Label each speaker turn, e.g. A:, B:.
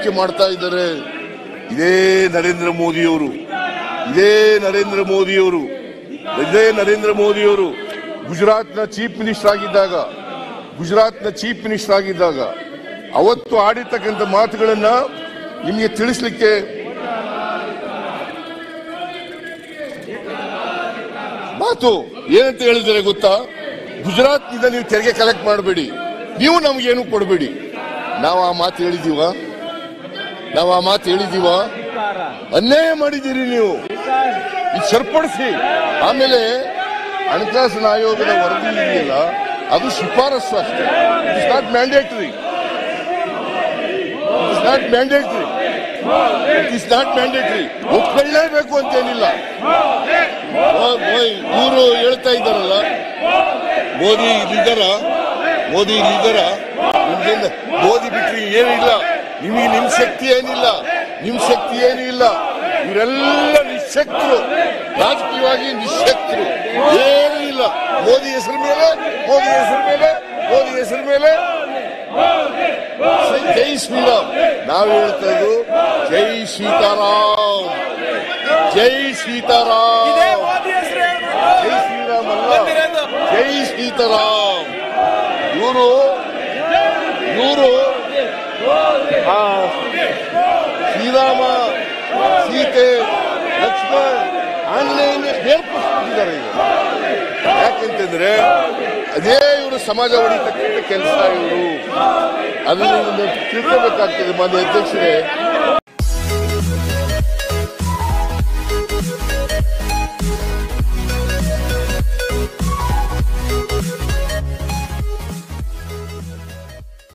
A: ಆಳ್ವಿಕೆ ಮಾಡ್ತಾ ಇದ್ದಾರೆ ಇದೇ ನರೇಂದ್ರ ಮೋದಿಯವರು ಇದೇ ನರೇಂದ್ರ ಮೋದಿಯವರು ಇದೇ ನರೇಂದ್ರ ಮೋದಿಯವರು ಗುಜರಾತ್ನ ಚೀಫ್ ಮಿನಿಸ್ಟರ್ ಆಗಿದ್ದಾಗ ಗುಜರಾತ್ನ ಚೀಫ್ ಮಿನಿಸ್ಟರ್ ಆಗಿದ್ದಾಗ ಅವತ್ತು ಆಡಿರ್ತಕ್ಕಂಥ ಮಾತುಗಳನ್ನ ನಿಮಗೆ ತಿಳಿಸ್ಲಿಕ್ಕೆ ಮಾತು ಏನಂತ ಹೇಳಿದರೆ ಗೊತ್ತಾ ಗುಜರಾತ್ನಿಂದ ನೀವು ತೆರಿಗೆ ಕಲೆಕ್ಟ್ ಮಾಡಬೇಡಿ ನೀವು ನಮಗೇನು ಕೊಡಬೇಡಿ ನಾವು ಆ ಮಾತು ಹೇಳಿದೀವ ನಾವು ಆ ಮಾತು ಹೇಳಿದೀವ ಅನ್ಯಾಯ ಮಾಡಿದ್ದೀರಿ ನೀವು ಇದು ಸರಿಪಡಿಸಿ ಆಮೇಲೆ ಹಣಕಾಸಿನ ಆಯೋಗದ ವರದಿ ಇದೆಯಲ್ಲ ಅದು ಶಿಫಾರಸ್ಸು ಅಷ್ಟೇ it's not mandatory it's not mandatory it is not mandatory ಒಪ್ಕೊಳ್ಳೇಬೇಕು ಅಂತೇನಿಲ್ಲ ಇವರು ಹೇಳ್ತಾ ಇದ್ದಾರಲ್ಲ ಮೋದಿ ಇಲ್ಲಿದ್ದಾರ ಮೋದಿ ಇಲ್ಲಿದ್ದಾರ ನಿಮ್ಗಿಂದ ಮೋದಿ ಬಿಟ್ರಿ ಏನಿಲ್ಲ ನಿಮಗೆ ನಿಮ್ ಶಕ್ತಿ ಏನಿಲ್ಲ ನಿಮ್ ಶಕ್ತಿ ಏನೂ ಇಲ್ಲ ಇವರೆಲ್ಲ ನಿಶಕ್ತರು ರಾಜಕೀಯವಾಗಿ ನಿಶಕ್ತರು ಏನೂ ಇಲ್ಲ ಮೋದಿ ಹೆಸರು ಮೇಲೆ ಮೋದಿ ಹೆಸರು ಮೇಲೆ ಮೋದಿ ಹೆಸರು ಮೇಲೆ ಜೈ ಶ್ರೀರಾಮ್ ನಾವು ಹೇಳ್ತಾ ಇದ್ದು ಜೈ ಸೀತಾರಾಮ್ ಜೈ ಸೀತಾರಾಮ್ ಜೈ ಶ್ರೀರಾಮ್ ಅಲ್ಲ ಜೈ ಸೀತಾರಾಮ್ ಇವರು ಇವರು ಶ್ರೀರಾಮ ಸೀತೆ ಲಕ್ಷ್ಮಣ್ ಆಂಜನೇಯನ ಬೇರ್ಪಡಿಸ್ಬಿಟ್ಟಿದ್ದಾರೆ ಈಗ ಯಾಕೆಂತಂದ್ರೆ ಅದೇ ಇವರು ಸಮಾಜ ಹೊಡಿತಕ್ಕಂಥ ಕೆಲಸ ಇವರು ಅದನ್ನು ತಿಳ್ಕೋಬೇಕಾಗ್ತದೆ ಮಾನ್ಯ ಅಧ್ಯಕ್ಷರೇ